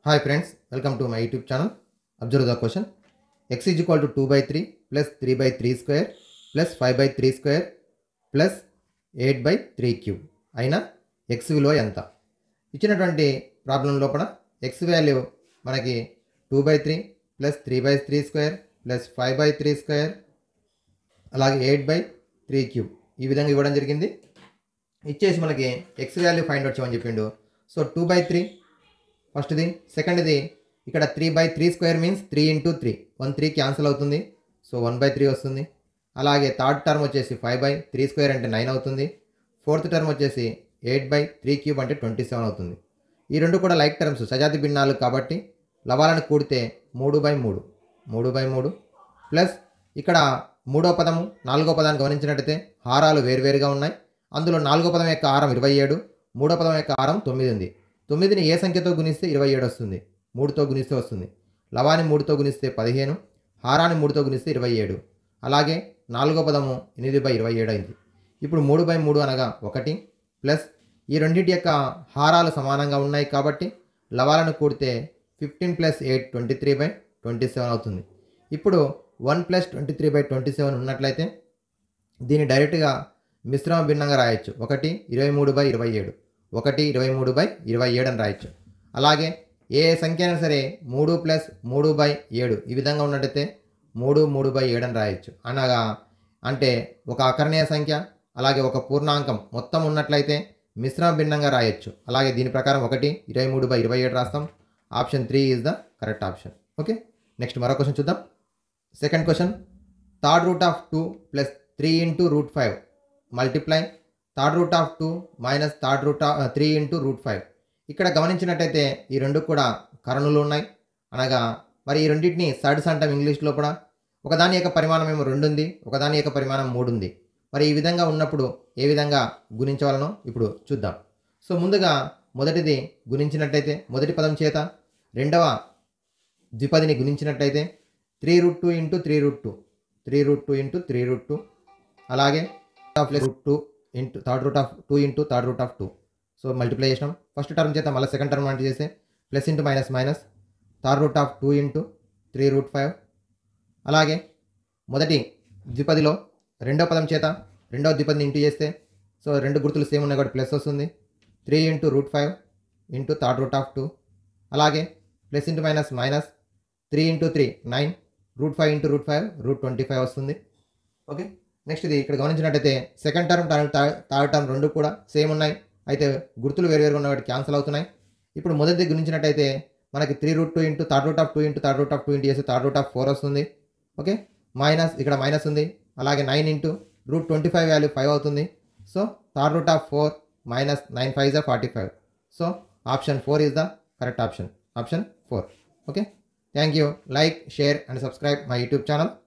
Hi friends, welcome to my YouTube channel. Observe the question. x is equal to 2 by 3 plus 3 by 3 square plus 5 by 3 square plus 8 by 3 cube అయినా x విలువ ఎంత ఇచ్చినటువంటి problem లోపల x value మనకి two by three plus three by three square plus five by three square అలాగే eight by three cube ఈ విధంగా ఇవ్వడం జరిగింది ఇచ్చేసి మనకి ఎక్స్ వాల్యూ ఫైండ్ అవుట్ చేయమని చెప్పిండు సో టూ బై త్రీ ఫస్ట్ది సెకండ్ది ఇక్కడ three by three square means three into three one three cancel అవుతుంది సో వన్ బై త్రీ వస్తుంది అలాగే థర్డ్ టర్మ్ వచ్చేసి ఫైవ్ బై త్రీ స్క్వేర్ అంటే నైన్ అవుతుంది ఫోర్త్ టర్మ్ వచ్చేసి ఎయిట్ బై త్రీ క్యూబ్ అంటే ట్వంటీ సెవెన్ అవుతుంది ఈ రెండు కూడా లైక్ టర్మ్స్ సజాతి భిన్నాలు కాబట్టి లవాలను కూడితే మూడు బై మూడు మూడు బై మూడు ప్లస్ ఇక్కడ మూడో పదము నాలుగో పదాన్ని గమనించినట్టయితే హారాలు వేరువేరుగా ఉన్నాయి అందులో నాలుగో పదం యొక్క హారం ఇరవై ఏడు మూడో పదం యొక్క హారం తొమ్మిది ఉంది తొమ్మిదిని ఏ సంఖ్యతో గుణిస్తే ఇరవై ఏడు వస్తుంది మూడుతో గుణిస్తే వస్తుంది లవాని మూడుతో గుణిస్తే పదిహేను హారాన్ని మూడుతో గుణిస్తే ఇరవై ఏడు అలాగే నాలుగో పదము ఎనిమిది బై ఇరవై ఏడు అయింది ఇప్పుడు మూడు బై మూడు అనగా ఒకటి ప్లస్ ఈ రెండింటి యొక్క హారాలు సమానంగా ఉన్నాయి కాబట్టి లవాలను కూడితే fifteen plus eight twenty three by twenty seven అవుతుంది ఇప్పుడు one plus twenty three by twenty seven ఉన్నట్లయితే దీన్ని డైరెక్ట్గా మిశ్రమ భిన్నంగా రాయొచ్చు ఒకటి ఇరవై మూడు బై ఇరవై ఏడు ఒకటి ఇరవై మూడు బై ఇరవై ఏడు అని రాయొచ్చు అలాగే ఏ సంఖ్య అయినా సరే మూడు ప్లస్ మూడు బై ఏడు ఈ విధంగా ఉన్నట్టయితే మూడు మూడు బై ఏడు అని రాయొచ్చు అనగా అంటే ఒక అకరణీయ సంఖ్య అలాగే ఒక పూర్ణాంకం మొత్తం ఉన్నట్లయితే మిశ్రమ భిన్నంగా రాయొచ్చు అలాగే దీని ప్రకారం ఒకటి ఇరవై మూడు బై ఇరవై ఏడు రాస్తాం option three is the correct option okay next మరో క్వశ్చన్ చూద్దాం second question third root of two plus three into root five multiply third root of two minus third root of three into root five ఇక్కడ గమనించినట్టయితే ఈ రెండు కూడా కరణులు ఉన్నాయి అనగా మరి ఈ రెండింటిని సర్డ్స్ అంటాం ఇంగ్లీష్లో కూడా ఒకదాని యొక్క పరిమాణం ఏమో రెండు ఉంది ఒకదాని యొక్క పరిమాణం మూడు ఉంది మరి ఈ విధంగా ఉన్నప్పుడు ఏ విధంగా గుణించవలనో ఇప్పుడు చూద్దాం సో ముందుగా మొదటిది గుణించినట్టయితే మొదటి పదం చేత రెండవ ద్విపదిని గుణించినట్టయితే three root two into three root two three root two into three root two అలాగే plus root two into third root of two into third root of two so multiply చేసినాం ఫస్ట్ టర్మ్ చేత మళ్ళీ second term అంటే చేస్తే plus into minus minus third root of two into three root five అలాగే మొదటి ద్విపదిలో రెండో పదం చేత రెండవ ద్విపదిని ఇంటూ చేస్తే సో రెండు గుర్తులు సేమ్ ఉన్నాయి కాబట్టి ప్లస్ వస్తుంది three into root five into third root of two అలాగే plus into minus minus three into three nine root five into root five root twenty five వస్తుంది ఓకే నెక్స్ట్ ఇది ఇక్కడ గమనించినట్టయితే సెకండ్ టర్మ్ థర్డ్ టర్మ్ రెండు కూడా same ఉన్నాయి అయితే గుర్తులు వేరువేరుగా ఉన్న వాటి క్యాన్సిల్ అవుతున్నాయి ఇప్పుడు మొదటిది గుణించినట్టయితే మనకి three root two into third root of two into third root of two into చేస్తే థర్డ్ రూట్ ఆఫ్ ఫోర్ వస్తుంది ఓకే మైనస్ ఇక్కడ మైనస్ ఉంది అలాగే nine into root twenty five value five అవుతుంది so third root of four minus nine five is forty five so option four is the correct option option four okay thank you like share and subscribe my YouTube channel